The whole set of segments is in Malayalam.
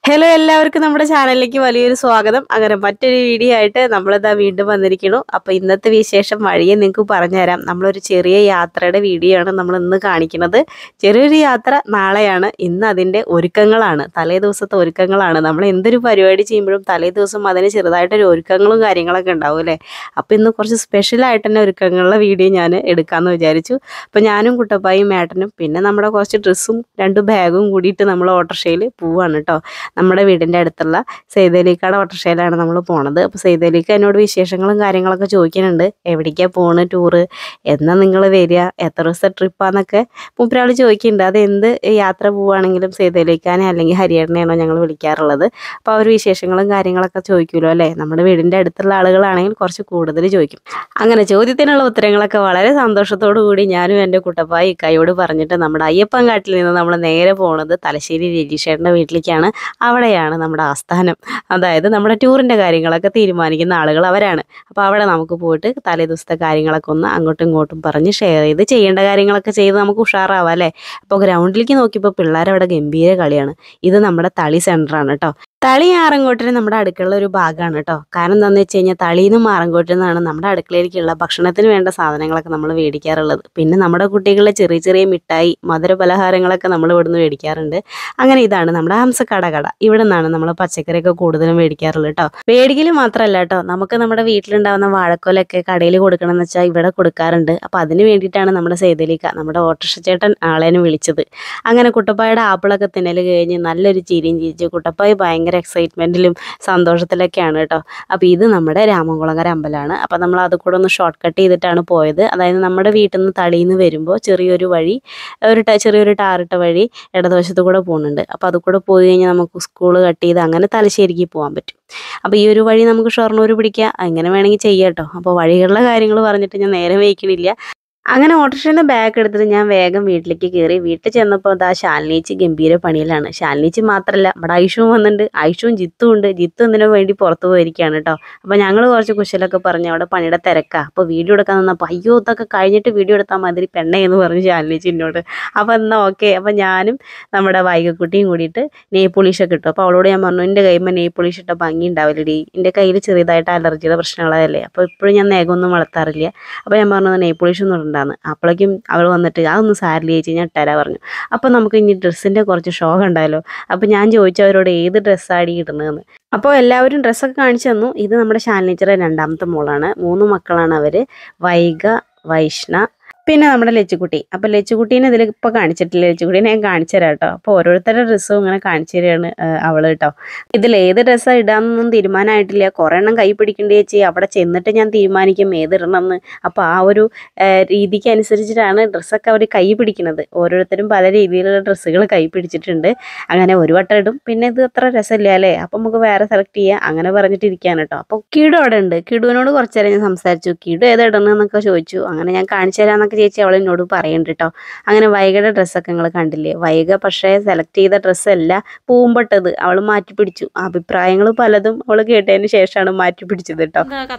ഹലോ എല്ലാവർക്കും നമ്മുടെ ചാനലിലേക്ക് വലിയൊരു സ്വാഗതം അങ്ങനെ മറ്റൊരു വീഡിയോ ആയിട്ട് നമ്മളിതാ വീണ്ടും വന്നിരിക്കുന്നു അപ്പോൾ ഇന്നത്തെ വിശേഷം വഴിയെ നിങ്ങൾക്ക് പറഞ്ഞുതരാം നമ്മളൊരു ചെറിയ യാത്രയുടെ വീഡിയോ ആണ് നമ്മൾ ഇന്ന് കാണിക്കുന്നത് ചെറിയൊരു യാത്ര നാളെയാണ് ഇന്ന് അതിൻ്റെ ഒരുക്കങ്ങളാണ് തലേ ദിവസത്തെ ഒരുക്കങ്ങളാണ് നമ്മൾ എന്തൊരു പരിപാടി ചെയ്യുമ്പോഴും തലേ ദിവസം അതിന് ചെറുതായിട്ടൊരു ഒരുക്കങ്ങളും കാര്യങ്ങളൊക്കെ ഉണ്ടാവും അല്ലേ അപ്പോൾ ഇന്ന് കുറച്ച് സ്പെഷ്യലായിട്ട് തന്നെ ഒരുക്കങ്ങളുടെ വീഡിയോ ഞാൻ എടുക്കാമെന്ന് വിചാരിച്ചു അപ്പോൾ ഞാനും കുട്ടപ്പായും മേട്ടനും പിന്നെ നമ്മുടെ കുറച്ച് ഡ്രസ്സും രണ്ട് ബാഗും കൂടിയിട്ട് നമ്മൾ ഓട്ടോറിക്ഷയിൽ പോവാണ് കേട്ടോ നമ്മുടെ വീടിൻ്റെ അടുത്തുള്ള സെയ്തലിക്കാട് ഓട്ടോറിക്ഷയിലാണ് നമ്മൾ പോണത് അപ്പോൾ സെയ്തലിക്ക എന്നോട് വിശേഷങ്ങളും കാര്യങ്ങളൊക്കെ ചോദിക്കുന്നുണ്ട് എവിടേക്കാണ് പോണ് ടൂറ് എന്നാ നിങ്ങൾ വരിക എത്ര ദിവസത്തെ ട്രിപ്പാന്നൊക്കെ മൂപ്പരാൾ ചോദിക്കുന്നുണ്ട് അത് എന്ത് യാത്ര പോവുകയാണെങ്കിലും സെയ്തലിക്കാനെ അല്ലെങ്കിൽ ഹരിയേട്ടനെയാണോ ഞങ്ങൾ വിളിക്കാറുള്ളത് അപ്പോൾ അവർ വിശേഷങ്ങളും കാര്യങ്ങളൊക്കെ ചോദിക്കുമല്ലോ അല്ലേ നമ്മുടെ വീടിൻ്റെ അടുത്തുള്ള ആളുകളാണെങ്കിൽ കുറച്ച് കൂടുതൽ ചോദിക്കും അങ്ങനെ ചോദ്യത്തിനുള്ള ഉത്തരങ്ങളൊക്കെ വളരെ സന്തോഷത്തോടു കൂടി ഞാനും എൻ്റെ കുട്ടപ്പായി ഇക്കായോട് പറഞ്ഞിട്ട് നമ്മുടെ അയ്യപ്പൻകാട്ടിൽ നിന്ന് നമ്മൾ നേരെ പോണത് തലശ്ശേരി രജീഷേട്ടൻ്റെ വീട്ടിലേക്കാണ് അവിടെയാണ് നമ്മുടെ ആസ്ഥാനം അതായത് നമ്മുടെ ടൂറിൻ്റെ കാര്യങ്ങളൊക്കെ തീരുമാനിക്കുന്ന ആളുകൾ അവരാണ് അപ്പോൾ അവിടെ നമുക്ക് പോയിട്ട് തലേ ദിവസത്തെ കാര്യങ്ങളൊക്കെ ഒന്ന് അങ്ങോട്ടും ഇങ്ങോട്ടും പറഞ്ഞ് ഷെയർ ചെയ്ത് ചെയ്യേണ്ട കാര്യങ്ങളൊക്കെ ചെയ്ത് നമുക്ക് ഉഷാറാവാം അല്ലേ അപ്പോൾ ഗ്രൗണ്ടിലേക്ക് നോക്കിയപ്പോൾ പിള്ളേരവിടെ ഗംഭീര കളിയാണ് ഇത് നമ്മുടെ തളി സെൻറ്ററാണ് കേട്ടോ തളി ആറങ്കോട്ടിന് നമ്മുടെ അടുക്കള ഒരു ഭാഗമാണ് കേട്ടോ കാരണം എന്താണെന്ന് വെച്ച് കഴിഞ്ഞാൽ തളിയിൽ നിന്നും ആറങ്കോട്ടിൽ നിന്നാണ് നമ്മുടെ അടുക്കളയിലേക്കുള്ള ഭക്ഷണത്തിന് വേണ്ട സാധനങ്ങളൊക്കെ നമ്മൾ മേടിക്കാറുള്ളത് പിന്നെ നമ്മുടെ കുട്ടികളുടെ ചെറിയ ചെറിയ മിഠായി മധുര പലഹാരങ്ങളൊക്കെ നമ്മൾ ഇവിടുന്ന് മേടിക്കാറുണ്ട് അങ്ങനെ ഇതാണ് നമ്മുടെ ഹംസക്കട കട ഇവിടെ നിന്നാണ് നമ്മൾ പച്ചക്കറിയൊക്കെ കൂടുതലും മേടിക്കാറുള്ളത് കേട്ടോ മേടിക്കൽ മാത്രമല്ല കേട്ടോ നമുക്ക് നമ്മുടെ വീട്ടിലുണ്ടാവുന്ന വാഴക്കോലൊക്കെ കടയിൽ കൊടുക്കണം എന്ന് വെച്ചാൽ ഇവിടെ കൊടുക്കാറുണ്ട് അപ്പോൾ അതിന് വേണ്ടിയിട്ടാണ് നമ്മുടെ സേതലിക്ക നമ്മുടെ ഓട്ടോറിക്ഷ ചേട്ടൻ ആളേനെ വിളിച്ചത് അങ്ങനെ കുട്ടപ്പായുടെ ആപ്പിളൊക്കെ തിന്നൽ കഴിഞ്ഞ് നല്ലൊരു ചിരിയും ചിരിച്ചു കുട്ടപ്പായി ഭയങ്കര എക്സൈറ്റ്മെൻറ്റിലും സന്തോഷത്തിലൊക്കെയാണ് കേട്ടോ അപ്പോൾ ഇത് നമ്മുടെ രാമൻകുളങ്ങര അമ്പലമാണ് അപ്പോൾ നമ്മൾ അത് കൂടെ ഒന്ന് ഷോർട്ട് കട്ട് ചെയ്തിട്ടാണ് പോയത് അതായത് നമ്മുടെ വീട്ടിൽ നിന്ന് തളിയിൽ നിന്ന് വരുമ്പോൾ ചെറിയൊരു വഴി ഒരു ട- ചെറിയൊരു ടാറിട്ട വഴി ഇടതുവശത്ത് കൂടെ പോകുന്നുണ്ട് അപ്പോൾ അത് കൂടെ പോയി കഴിഞ്ഞാൽ നമുക്ക് സ്കൂൾ കട്ട് ചെയ്ത് അങ്ങനെ തലശ്ശേരിക്ക് പോകാൻ പറ്റും അപ്പോൾ ഈ ഒരു വഴി നമുക്ക് ഷൊർണൂർ പിടിക്കുക അങ്ങനെ വേണമെങ്കിൽ ചെയ്യാം കേട്ടോ അപ്പോൾ വഴികളുടെ കാര്യങ്ങൾ പറഞ്ഞിട്ട് ഞാൻ നേരം വയ്ക്കണില്ല അങ്ങനെ ഓട്ടോറിക്ഷയിൽ നിന്ന് ബാഗ് എടുത്തിട്ട് ഞാൻ വേഗം വീട്ടിലേക്ക് കയറി വീട്ടിൽ ചെന്നപ്പോൾ അതാ ശാലിനീച്ച് ഗംഭീര പണിയിലാണ് ശാലിനീച്ച് മാത്രമല്ല നമ്മുടെ ഐഷുവും വന്നിട്ടുണ്ട് ഐഷുവും ജിത്തും ഉണ്ട് ജിത്തു എന്തിനു വേണ്ടി പുറത്ത് പോയിരിക്കുകയാണ് കേട്ടോ അപ്പോൾ ഞങ്ങൾ കുറച്ച് കുശലൊക്കെ പറഞ്ഞ് അവിടെ പണിയുടെ തിരക്കാ അപ്പോൾ വീഡിയോ എടുക്കാൻ നിന്നപ്പോൾ അയ്യോ ഇതൊക്കെ കഴിഞ്ഞിട്ട് വീഡിയോ എടുത്താൽ മതി പെണ്ണേ എന്ന് പറഞ്ഞു ശാലിനീച്ച് എന്നോട് അപ്പോൾ എന്നാൽ ഓക്കെ അപ്പോൾ ഞാനും നമ്മുടെ വൈകക്കുട്ടിയും കൂടിയിട്ട് നെയ് പോളിഷൊക്കെ ഇട്ടു അപ്പോൾ അവളോട് ഞാൻ പറഞ്ഞു എൻ്റെ കൈമ്മ നെയ് പോളിഷ് ഇട്ട ഭംഗി ഉണ്ടാവില്ലടി എൻ്റെ കയ്യിൽ ചെറിയതായിട്ട് അലർജിയുടെ പ്രശ്നങ്ങളല്ലേ അപ്പോൾ ഇപ്പോഴും ഞാൻ നേകമൊന്നും വളർത്താറില്ല അപ്പോൾ ഞാൻ പറഞ്ഞു നെയ് പോളിഷ് ഒന്നും ഉണ്ടാന്ന് അപ്പോഴേക്കും അവൾ വന്നിട്ട് അതൊന്ന് സാരില്ല ചേച്ചി ഞാൻ ഇട്ടരാ പറഞ്ഞു അപ്പോൾ നമുക്ക് ഇനി ഡ്രസ്സിൻ്റെ കുറച്ച് ഷോക്ക് ഉണ്ടായല്ലോ അപ്പോൾ ഞാൻ ചോദിച്ചു അവരോട് ഏത് ഡ്രസ്സാടി ഇടുന്നതെന്ന് അപ്പോൾ എല്ലാവരും ഡ്രസ്സൊക്കെ കാണിച്ചു തന്നു ഇത് നമ്മുടെ ശാലിനിച്ചറെ രണ്ടാമത്തെ മോളാണ് മൂന്ന് മക്കളാണ് അവർ വൈഗ വൈഷ്ണ പിന്നെ നമ്മുടെ ലച്ചുകുട്ടി അപ്പോൾ ലച്ചുകുട്ടീനെ ഇതിൽ ഇപ്പോൾ കാണിച്ചിട്ടില്ല ലച്ചുകുട്ടീനെ ഞാൻ കാണിച്ചു തരാം കേട്ടോ അപ്പോൾ ഓരോരുത്തരുടെ ഡ്രസ്സും ഇങ്ങനെ കാണിച്ചു തരികയാണ് അവൾ കേട്ടോ ഇതിൽ ഏത് ഡ്രസ്സാണ് ഇടാമെന്നൊന്നും തീരുമാനമായിട്ടില്ല കുറേ എണ്ണം കൈ പിടിക്കേണ്ടി ചേച്ചി അവിടെ ചെന്നിട്ട് ഞാൻ തീരുമാനിക്കും ഏതിടണമെന്ന് അപ്പോൾ ആ ഒരു ആ, രീതിക്ക് അനുസരിച്ചിട്ടാണ് ഡ്രസ്സൊക്കെ അവർ കൈ പിടിക്കുന്നത് ഓരോരുത്തരും പല രീതിയിലുള്ള ഡ്രസ്സുകൾ കൈ പിടിച്ചിട്ടുണ്ട് അങ്ങനെ ഒരു വട്ടം ഇടും പിന്നെ ഇത് അത്ര രസമില്ല അല്ലേ അപ്പം നമുക്ക് വേറെ സെലക്ട് ചെയ്യാം അങ്ങനെ പറഞ്ഞിട്ട് ഇരിക്കുകയാണ് കേട്ടോ അപ്പോൾ കിടു അവിടെ ഉണ്ട് കിടുവിനോട് കുറച്ച് നേരം ഞാൻ സംസാരിച്ചു കിടു ഏതാ ഇടണമെന്നൊക്കെ ചോദിച്ചു അങ്ങനെ ഞാൻ കാണിച്ചു തരാമെന്നൊക്കെ ചേച്ചി അവൾ എന്നോട് പറയുന്നുണ്ട് കേട്ടോ അങ്ങനെ വൈകയുടെ ഡ്രസ്സൊക്കെ നിങ്ങൾ കണ്ടില്ലേ വൈക പക്ഷേ സെലക്ട് ചെയ്ത ഡ്രസ്സല്ല പൂമ്പട്ടത് അവൾ മാറ്റി പിടിച്ചു അഭിപ്രായങ്ങൾ പലതും അവൾ കേട്ടതിന് ശേഷമാണ് മാറ്റി പിടിച്ചത് കേട്ടോ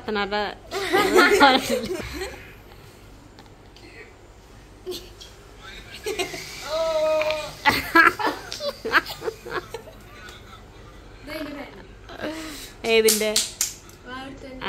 ഏതിന്റെ ആ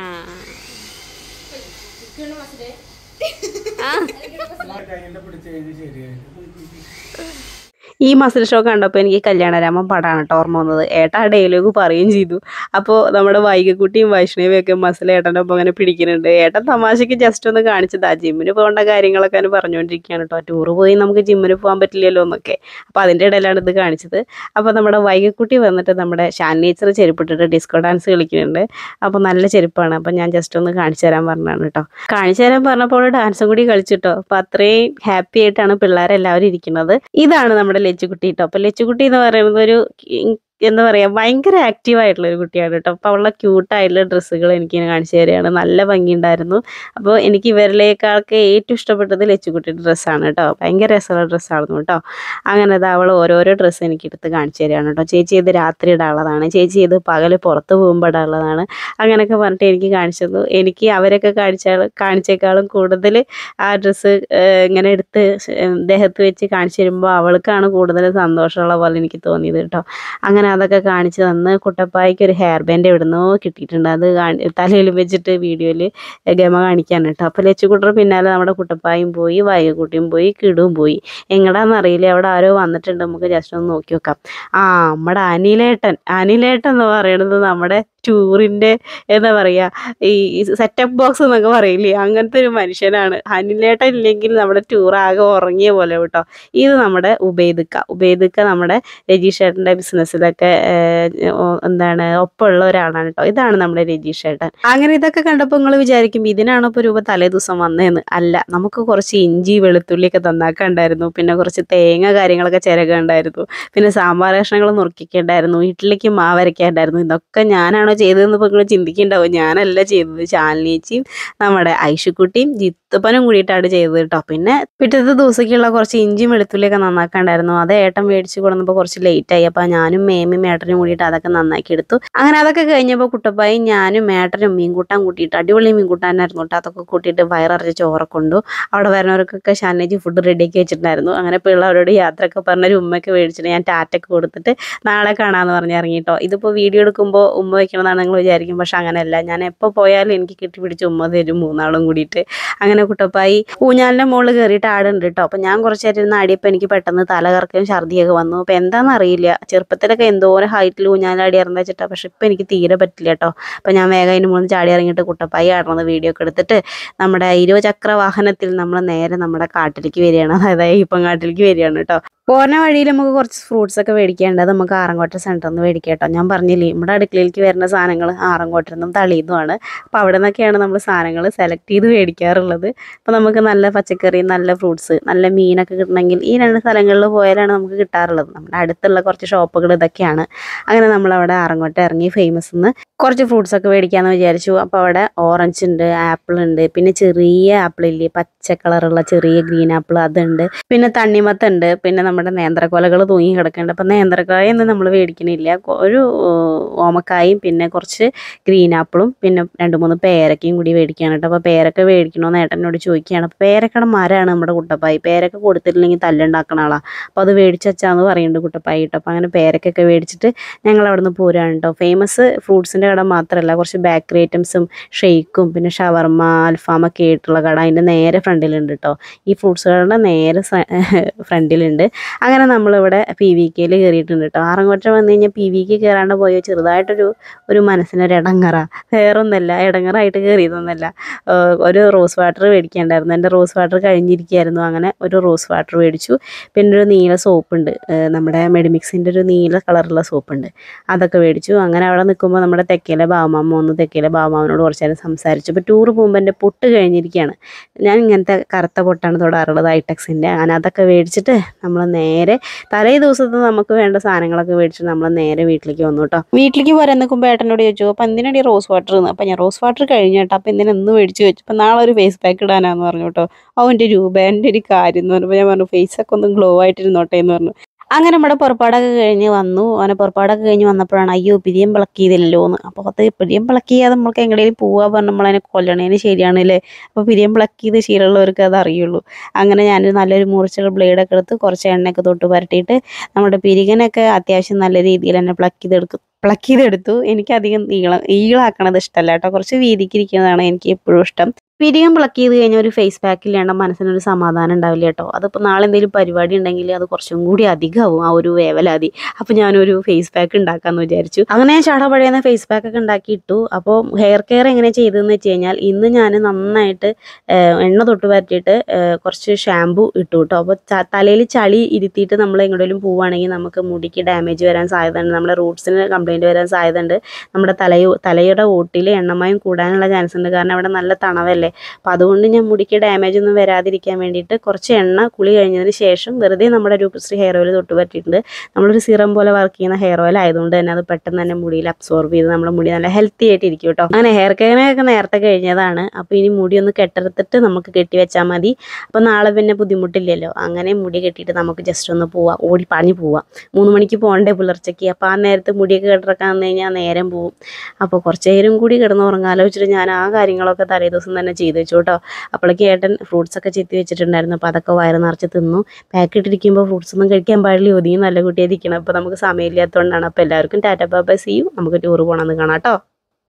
ഈ മസിൽ ഷോ കണ്ടപ്പോൾ എനിക്ക് കല്യാണരാമൻ പടാണ് കേട്ടോ ഓർമ്മ വന്നത് ഏട്ടാ ഡയലോഗ് പറയുകയും ചെയ്തു അപ്പോൾ നമ്മുടെ വൈകക്കുട്ടിയും വൈഷ്ണവിയും ഒക്കെ മസിൽ ഏട്ടൻ്റെ ഒപ്പം അങ്ങനെ പിടിക്കുന്നുണ്ട് ഏട്ടൻ തമാശയ്ക്ക് ജസ്റ്റ് ഒന്ന് കാണിച്ചതാ ജിമ്മിന് പോകേണ്ട കാര്യങ്ങളൊക്കെ അങ്ങനെ പറഞ്ഞുകൊണ്ടിരിക്കുകയാണ് കേട്ടോ ടൂറ് പോയി നമുക്ക് ജിമ്മിന് പോകാൻ പറ്റില്ലല്ലോ എന്നൊക്കെ അപ്പോൾ അതിൻ്റെ ഇടയിലാണ് ഇത് കാണിച്ചത് അപ്പോൾ നമ്മുടെ വൈകക്കുട്ടി വന്നിട്ട് നമ്മുടെ ഷാൻ നേച്ചർ ചെരുപ്പിട്ടിട്ട് ഡിസ്കോ ഡാൻസ് കളിക്കുന്നുണ്ട് അപ്പോൾ നല്ല ചെരുപ്പാണ് അപ്പോൾ ഞാൻ ജസ്റ്റ് ഒന്ന് കാണിച്ചു തരാൻ പറഞ്ഞാണ് കേട്ടോ കാണിച്ചു തരാൻ പറഞ്ഞപ്പോൾ ഡാൻസും കൂടി കളിച്ചിട്ടോ അപ്പോൾ അത്രയും ഹാപ്പി ആയിട്ടാണ് പിള്ളേരെല്ലാവരും ഇരിക്കുന്നത് ഇതാണ് നമ്മുടെ ലച്ചുകുട്ടി കേട്ടോ അപ്പോൾ ലച്ചുകുട്ടി എന്ന് പറയുന്നത് ഒരു എന്താ പറയുക ഭയങ്കര ആക്റ്റീവ് ആയിട്ടുള്ള ഒരു കുട്ടിയാണ് കേട്ടോ അപ്പോൾ അവളുടെ ക്യൂട്ടായിട്ടുള്ള ഡ്രസ്സുകൾ എനിക്കിങ്ങനെ കാണിച്ചു തരികയാണ് നല്ല ഭംഗിയുണ്ടായിരുന്നു അപ്പോൾ എനിക്ക് ഇവരിലേക്കാൾക്ക് ഏറ്റവും ഇഷ്ടപ്പെട്ടത് ലച്ചുകുട്ടിയുടെ ഡ്രസ്സാണ് കേട്ടോ ഭയങ്കര രസമുള്ള ഡ്രസ്സായിരുന്നു കേട്ടോ അങ്ങനെ അത് അവൾ ഓരോരോ ഡ്രസ്സ് എനിക്ക് എടുത്ത് കാണിച്ചു തരികയാണ് കേട്ടോ ചേച്ചി ഇത് രാത്രി ഇടാനുള്ളതാണ് ചേച്ചി ഇത് പകൽ പുറത്ത് പോകുമ്പോൾ ഇടാനുള്ളതാണ് അങ്ങനെയൊക്കെ പറഞ്ഞിട്ട് എനിക്ക് കാണിച്ചു തന്നു എനിക്ക് അവരൊക്കെ കാണിച്ചാൽ കാണിച്ചേക്കാളും കൂടുതൽ ആ ഡ്രസ്സ് ഇങ്ങനെ എടുത്ത് ദേഹത്ത് വെച്ച് കാണിച്ചു തരുമ്പോൾ അവൾക്കാണ് കൂടുതൽ സന്തോഷമുള്ള പോലെ എനിക്ക് തോന്നിയത് കേട്ടോ അങ്ങനെ അങ്ങനെ അതൊക്കെ കാണിച്ച് തന്ന് കുട്ടപ്പായ്ക്ക് ഒരു ഹെയർ ബാൻഡ് എവിടുന്നോ കിട്ടിയിട്ടുണ്ട് അത് കാണി തലയിൽ വെച്ചിട്ട് വീഡിയോയിൽ ഗമ കാണിക്കാൻ കേട്ടോ അപ്പോൾ ലച്ചുകുട്ടർ പിന്നാലെ നമ്മുടെ കുട്ടപ്പായും പോയി വൈകുട്ടിയും പോയി കിടുവും പോയി എങ്ങടാന്നറിയില്ല അവിടെ ആരോ വന്നിട്ടുണ്ട് നമുക്ക് ജസ്റ്റ് ഒന്ന് നോക്കി നോക്കാം ആ നമ്മുടെ അനിലേട്ടൻ അനിലേട്ടൻ എന്ന് പറയുന്നത് നമ്മുടെ ടൂറിൻ്റെ എന്താ പറയുക ഈ സെറ്റപ്പ് ബോക്സ് എന്നൊക്കെ പറയില്ലേ അങ്ങനത്തെ ഒരു മനുഷ്യനാണ് അനിലേട്ടൻ ഇല്ലെങ്കിൽ നമ്മുടെ ടൂർ ആകെ ഉറങ്ങിയ പോലെ കേട്ടോ ഇത് നമ്മുടെ ഉബൈദക്ക ഉബൈദക്ക നമ്മുടെ രജീഷ് ഏട്ടൻ്റെ ബിസിനസ്സിലൊക്കെ ഏഹ്, ഓ- എന്താണ് ഒപ്പമുള്ള ഒരാളാണ് കേട്ടോ ഇതാണ് നമ്മുടെ രജീഷ് ഏട്ടൻ അങ്ങനെ ഇതൊക്കെ കണ്ടപ്പോൾ നിങ്ങൾ വിചാരിക്കും ഇതിനാണോ ഇപ്പോൾ രൂപ തലേ ദിവസം വന്നതെന്ന് അല്ല നമുക്ക് കുറച്ച് ഇഞ്ചി വെളുത്തുള്ളിയൊക്കെ തന്നാക്കുണ്ടായിരുന്നു പിന്നെ കുറച്ച് തേങ്ങ കാര്യങ്ങളൊക്കെ ചിരകുണ്ടായിരുന്നു പിന്നെ സാമ്പാർ കഷ്ണങ്ങൾ നുറുക്കിക്കേണ്ടായിരുന്നു ഇഡ്ഡലിക്ക് മാവരയ്ക്കാണ്ടായിരുന്നു ഇതൊക്കെ ഞാനാണോ ചെയ്തതെന്ന് ഇപ്പോൾ നിങ്ങൾ ചിന്തിക്കുന്നുണ്ടാവും ഞാനല്ല ചെയ്തത് ശാലിനിച്ചിയും നമ്മുടെ ഐഷുക്കുട്ടിയും ജിത്തുപ്പനും കൂടിയിട്ടാണ് ചെയ്തത് കേട്ടോ പിന്നെ പിറ്റത്തെ ദിവസത്തേക്കുള്ള കുറച്ച് ഇഞ്ചിയും വെളുത്തുള്ളിയൊക്കെ നന്നാക്കാണ്ടായിരുന്നു അത് ഏട്ടൻ മേടിച്ച് കൊടുന്നപ്പോൾ കുറച്ച് ലേറ്റായി അപ്പോൾ ഞാനും മേമയും ഏട്ടനും കൂടിയിട്ട് അതൊക്കെ നന്നാക്കി എടുത്തു അങ്ങനെ അതൊക്കെ കഴിഞ്ഞപ്പോൾ കുട്ടപ്പായും ഞാനും ഏട്ടനും മീൻ കൂട്ടാൻ കൂട്ടിയിട്ട് അടിപൊളി മീൻ കൂട്ടാനായിരുന്നു കേട്ടോ അതൊക്കെ കൂട്ടിയിട്ട് വയററിച്ച് ചോറ് കൊണ്ടു അവിടെ വരുന്നവർക്കൊക്കെ ഷാനേജി ഫുഡ് റെഡിയാക്കി വെച്ചിട്ടുണ്ടായിരുന്നു അങ്ങനെ പിള്ളേരോട് യാത്രയൊക്കെ പറഞ്ഞൊരു ഉമ്മയ്ക്ക് മേടിച്ചിട്ട് ഞാൻ ടാറ്റൊക്കെ കൊടുത്തിട്ട് നാളെ കാണാമെന്ന് പറഞ്ഞ് ഇറങ്ങി കേട്ടോ ഇതിപ്പോൾ വീഡിയോ എടുക്കുമ്പോൾ ഉമ്മ വയ്ക്കണമെന്നാണ് നിങ്ങൾ വിചാരിക്കും പക്ഷെ അങ്ങനെയല്ല ഞാൻ എപ്പോൾ പോയാലും എനിക്ക് കെട്ടിപ്പിടിച്ച് ഉമ്മ തരും മൂന്നാളും കൂടിയിട്ട് അങ്ങനെ കുട്ടപ്പായി ഊഞ്ഞാലിൻ്റെ മുകളിൽ കയറിയിട്ട് ആടുണ്ട് കേട്ടോ അപ്പോൾ ഞാൻ കുറച്ച് നേരം ഇരുന്ന് ആടിയപ്പോൾ എനിക്ക് പെട്ടെന്ന് തല കറക്കലും ഛർദിയൊക്കെ വന്നു അപ്പോൾ എന്താണെന്ന് അറിയില്ല ചെറുപ്പത്തിലൊക്കെ എന്തോരം ഹൈറ്റിൽ ഊഞ്ഞാലാടി ഇറങ്ങാ വെച്ചിട്ടാ പക്ഷെ ഇപ്പം എനിക്ക് തീരെ പറ്റില്ല കേട്ടോ അപ്പോൾ ഞാൻ വേഗം അതിന് മുകളിൽ ചാടി ഇറങ്ങിയിട്ട് കുട്ടപ്പായി ആടുന്നത് വീഡിയോ ഒക്കെ എടുത്തിട്ട് നമ്മുടെ ഇരുചക്ര വാഹനത്തിൽ നമ്മൾ നേരെ നമ്മുടെ കാട്ടിലേക്ക് വരികയാണ് അതായത് ഇപ്പം കാട്ടിലേക്ക് വരികയാണ് കേട്ടോ പോകുന്ന വഴിയിൽ നമുക്ക് കുറച്ച് ഫ്രൂട്ട്സ് ഒക്കെ മേടിക്കാണ്ട് അത് നമുക്ക് ആറങ്കോട്ട സെൻറ്ററിൽ നിന്ന് മേടിക്കാം കേട്ടോ ഞാൻ പറഞ്ഞില്ലേ നമ്മുടെ അടുക്കളയിലേക്ക് വരുന്ന സാധനങ്ങൾ ആറങ്കോട്ടിൽ നിന്നും തളിയുന്നതുമാണ് അപ്പോൾ അവിടെ നിന്നൊക്കെയാണ് നമ്മൾ സാധനങ്ങൾ സെലക്ട് ചെയ്ത് മേടിക്കാറുള്ളത് അപ്പോൾ നമുക്ക് നല്ല പച്ചക്കറി നല്ല ഫ്രൂട്ട്സ് നല്ല മീനൊക്കെ കിട്ടണമെങ്കിൽ ഈ രണ്ട് സ്ഥലങ്ങളിൽ പോയാലാണ് നമുക്ക് കിട്ടാറുള്ളത് നമ്മുടെ അടുത്തുള്ള കുറച്ച് ഷോപ്പുകൾ ഇതൊക്കെയാണ് അങ്ങനെ നമ്മളവിടെ ആറങ്കോട്ട ഇറങ്ങി ഫേമസ് നിന്ന് കുറച്ച് ഫ്രൂട്ട്സ് ഒക്കെ മേടിക്കാമെന്ന് വിചാരിച്ചു അപ്പോൾ അവിടെ ഓറഞ്ച് ഉണ്ട് ആപ്പിൾ ഉണ്ട് പിന്നെ ചെറിയ ആപ്പിൾ ഇല്ലേ പച്ച കളറുള്ള ചെറിയ ഗ്രീൻ ആപ്പിൾ അതുണ്ട് പിന്നെ തണ്ണിമത്തുണ്ട് പിന്നെ നമ്മുടെ നേന്ത്രക്കൊലകൾ തൂങ്ങി കിടക്കുന്നുണ്ട് അപ്പം നേന്ത്രക്കായ ഒന്നും നമ്മൾ മേടിക്കണില്ല കൊ- ഒരു ഏഹ്, ഓമക്കായും പിന്നെ കുറച്ച് ഗ്രീൻ ആപ്പിളും പിന്നെ രണ്ട് മൂന്ന് പേരക്കയും കൂടി മേടിക്കാണ് കേട്ടോ അപ്പോൾ പേരക്ക മേടിക്കണമെന്ന് ഏട്ടനോട് ചോദിക്കുകയാണ് അപ്പോൾ പേരക്കയുടെ മരമാണ് നമ്മുടെ കുട്ടപ്പായി പേരക്ക കൊടുത്തിട്ടില്ലെങ്കിൽ തല്ലുണ്ടാക്കണ ആളാണ് അപ്പോൾ അത് മേടിച്ച് വെച്ചാന്ന് പറയുന്നുണ്ട് കുട്ടപ്പായി കേട്ടോ അപ്പോൾ അങ്ങനെ പേരക്കൊക്കെ മേടിച്ചിട്ട് ഞങ്ങൾ അവിടെ നിന്ന് പോരാണ് കേട്ടോ ഫേമസ് ഫ്രൂട്ട്സിൻ്റെ കട മാത്രമല്ല കുറച്ച് ബേക്കറി ഐറ്റംസും ഷെയ്ക്കും പിന്നെ ഷവർമ്മ അൽഫാമൊക്കെ ആയിട്ടുള്ള കട അതിൻ്റെ നേരെ ഫ്രണ്ടിലുണ്ട് കേട്ടോ ഈ ഫ്രൂട്ട്സ് കടയുടെ നേരെ ഫ്രണ്ടിലുണ്ട് അങ്ങനെ നമ്മളിവിടെ പി വി കെയിൽ കയറിയിട്ടുണ്ട് കേട്ടോ ആറങ്കോട്ട വന്നു കഴിഞ്ഞാൽ പി വി കെ കയറാണ്ട് പോയോ ചെറുതായിട്ടൊരു ഒരു മനസ്സിനൊരു ഇടങ്ങറ വേറൊന്നല്ല ഇടങ്ങറായിട്ട് കയറിയതൊന്നുമല്ല ഏഹ് ഒരു റോസ് വാട്ടർ മേടിക്കാണ്ടായിരുന്നു എൻ്റെ റോസ് വാട്ടർ കഴിഞ്ഞിരിക്കുകയായിരുന്നു അങ്ങനെ ഒരു റോസ് വാട്ടർ മേടിച്ചു പിന്നെ ഒരു നീല സോപ്പുണ്ട് നമ്മുടെ മെഡിമിക്സിൻ്റെ ഒരു നീല കളറുള്ള സോപ്പുണ്ട് അതൊക്കെ മേടിച്ചു അങ്ങനെ അവിടെ നിൽക്കുമ്പോൾ നമ്മുടെ തെക്കേലെ ബാവമാമ ഒന്ന് തെക്കേലെ ബാവമാമനോട് കുറച്ച് നേരം സംസാരിച്ചു ഇപ്പോൾ ടൂർ പോകുമ്പോൾ എൻ്റെ പൊട്ട് കഴിഞ്ഞിരിക്കുകയാണ് ഞാൻ ഇങ്ങനത്തെ കറുത്ത പൊട്ടാണ് തൊടാറുള്ളത് ഐടെക്സിൻ്റെ അങ്ങനെ അതൊക്കെ മേടിച്ചിട്ട് നമ്മൾ നേരെ തലേ ദിവസത്തെ നമുക്ക് വേണ്ട സാധനങ്ങളൊക്കെ മേടിച്ചിട്ട് നമ്മൾ നേരെ വീട്ടിലേക്ക് വന്നു കേട്ടോ വീട്ടിലേക്ക് പോരാൻ നിൽക്കുമ്പോൾ ഏട്ടനോട് ചോദിച്ചു അപ്പോൾ എന്തിനാണ് ഈ റോസ് വാട്ടർ എന്ന് അപ്പോൾ ഞാൻ റോസ് വാട്ടർ കഴിഞ്ഞു കേട്ടോ അപ്പോൾ എന്തിനാ ഇന്ന് മേടിച്ച് വെച്ചു അപ്പോൾ നാളെ ഒരു ഫേസ് പാക്ക് ഇടാനാന്ന് പറഞ്ഞു കേട്ടോ അവൻ്റെ രൂപേൻ്റെ ഒരു കാര്യം എന്ന് പറഞ്ഞപ്പോൾ ഞാൻ പറഞ്ഞു ഫേസൊക്കെ ഒന്ന് ഗ്ലോ ആയിട്ടിരുന്നോട്ടെ എന്ന് പറഞ്ഞു അങ്ങനെ നമ്മുടെ പുറപ്പാടൊക്കെ കഴിഞ്ഞ് വന്നു അങ്ങനെ പുറപ്പാടൊക്കെ കഴിഞ്ഞ് വന്നപ്പോഴാണ് അയ്യോ പിരിയം പിളക്കിയതില്ലല്ലോ എന്ന് അപ്പോൾ അത് പിരിയം പിളക്കിയാൽ നമ്മൾക്ക് എങ്ങടെയും പോവാ പറഞ്ഞ് നമ്മളതിനെ കൊല്ലണേന് ശരിയാണല്ലേ അപ്പോൾ പിരിയം പിളക്കിയത് ശീലമുള്ളവർക്ക് അത് അറിയുള്ളൂ അങ്ങനെ ഞാനൊരു നല്ലൊരു മുറിച്ചുള്ള ബ്ലേഡൊക്കെ എടുത്ത് കുറച്ച് എണ്ണയൊക്കെ തൊട്ട് പരട്ടിയിട്ട് നമ്മുടെ പിരികനൊക്കെ അത്യാവശ്യം നല്ല രീതിയിൽ തന്നെ പ്ലക്ക് ചെയ്തെടുക്കും പ്ലക്ക് ചെയ്തെടുത്തു എനിക്കധികം നീളം ഈളാക്കണത് ഇഷ്ടമല്ല കേട്ടോ കുറച്ച് വീതിക്കിരിക്കുന്നതാണ് എനിക്ക് എപ്പോഴും ഇഷ്ടം പിരികം പ്ലക്ക് ചെയ്ത് കഴിഞ്ഞാൽ ഒരു ഫേസ് പാക്ക് ഇല്ലാണ്ട് മനസ്സിനൊരു സമാധാനം ഉണ്ടാവില്ല കേട്ടോ അതിപ്പോൾ നാളെ എന്തെങ്കിലും പരിപാടി ഉണ്ടെങ്കിൽ അത് കുറച്ചും കൂടി അധികമാവും ആ ഒരു വേവലാതി അപ്പോൾ ഞാനൊരു ഫേസ് പാക്ക് ഉണ്ടാക്കാമെന്ന് വിചാരിച്ചു അങ്ങനെ ഞാൻ ചടപഴയുന്ന ഫേസ് പാക്ക് ഒക്കെ ഉണ്ടാക്കി ഇട്ടു അപ്പോൾ ഹെയർ കെയർ എങ്ങനെ ചെയ്തതെന്ന് വെച്ച് കഴിഞ്ഞാൽ ഇന്ന് ഞാൻ നന്നായിട്ട് ഏഹ്, എണ്ണ തൊട്ട് പരട്ടിയിട്ട് ഏഹ്, കുറച്ച് ഷാമ്പു ഇട്ടു കേട്ടോ അപ്പോൾ തലയിൽ ചളി ഇരുത്തിയിട്ട് നമ്മൾ എങ്ങോട്ടെങ്കിലും പോവുകയാണെങ്കിൽ നമുക്ക് മുടിക്ക് ഡാമേജ് വരാൻ സാധ്യതയുണ്ട് നമ്മുടെ റൂട്ട്സിന് കംപ്ലൈൻറ്റ് വരാൻ സാധ്യതയുണ്ട് നമ്മുടെ തലയോ തലയുടെ ഓട്ടിൽ എണ്ണമയം കൂടാനുള്ള ചാൻസ് ഉണ്ട് കാരണം അവിടെ നല്ല തണവല്ലേ അപ്പോൾ അതുകൊണ്ട് ഞാൻ മുടിക്ക് ഡാമേജ് ഒന്നും വരാതിരിക്കാൻ വേണ്ടിയിട്ട് കുറച്ച് എണ്ണ കുളി കഴിഞ്ഞതിന് ശേഷം വെറുതെ നമ്മുടെ രൂപശ്രീ ഹെയർ ഓയിൽ തൊട്ട് പറ്റിയിട്ടുണ്ട് നമ്മളൊരു സിറം പോലെ വർക്ക് ചെയ്യുന്ന ഹെയർ ഓയിൽ ആയതുകൊണ്ട് തന്നെ അത് പെട്ടെന്ന് തന്നെ മുടിയിൽ അബ്സോർബ് ചെയ്ത് നമ്മുടെ മുടി നല്ല ഹെൽത്തി ആയിട്ട് ഇരിക്കും കേട്ടോ അങ്ങനെ ഹെയർ കെയറിനൊക്കെ നേരത്തെ കഴിഞ്ഞതാണ് അപ്പോൾ ഇനി മുടി ഒന്ന് കെട്ടെടുത്തിട്ട് നമുക്ക് കെട്ടി വെച്ചാൽ മതി അപ്പോൾ നാളെ പിന്നെ ബുദ്ധിമുട്ടില്ലല്ലോ അങ്ങനെ മുടി കെട്ടിയിട്ട് നമുക്ക് ജസ്റ്റ് ഒന്ന് പോവാം ഓടി പാഞ്ഞ് പോവാം മൂന്ന് മണിക്ക് പോകണ്ടേ പുലർച്ചയ്ക്ക് അപ്പോൾ ആ നേരത്ത് മുടിയൊക്കെ കെട്ടിറക്കാൻ വന്നു കഴിഞ്ഞാൽ നേരം പോവും അപ്പോൾ കുറച്ച് നേരം കൂടി കിടന്ന് ഉറങ്ങാലോ വെച്ചിട്ട് ഞാൻ ആ കാര്യങ്ങളൊക്കെ തലേ ദിവസം തന്നെ ചെയ്ത് വെച്ചു കേട്ടോ അപ്പോഴേക്ക് ഏട്ടൻ ഫ്രൂട്ട്സ് ഒക്കെ ചെത്തി വെച്ചിട്ടുണ്ടായിരുന്നു അപ്പോൾ അതൊക്കെ വയറ് നിറച്ച് തിന്നു പാക്ക് ഇട്ടിരിക്കുമ്പോൾ ഫ്രൂട്ട്സ് ഒന്നും കഴിക്കാൻ പാടില്ല ഒതുങ്ങി നല്ല കുട്ടിയായിരിക്കണം അപ്പോൾ നമുക്ക് സമയമില്ലാത്തതുകൊണ്ടാണ് അപ്പോൾ എല്ലാവർക്കും ടാറ്റ ബാബ സി യു നമുക്ക് ടൂർ പോകണമെന്ന് കാണാം കേട്ടോ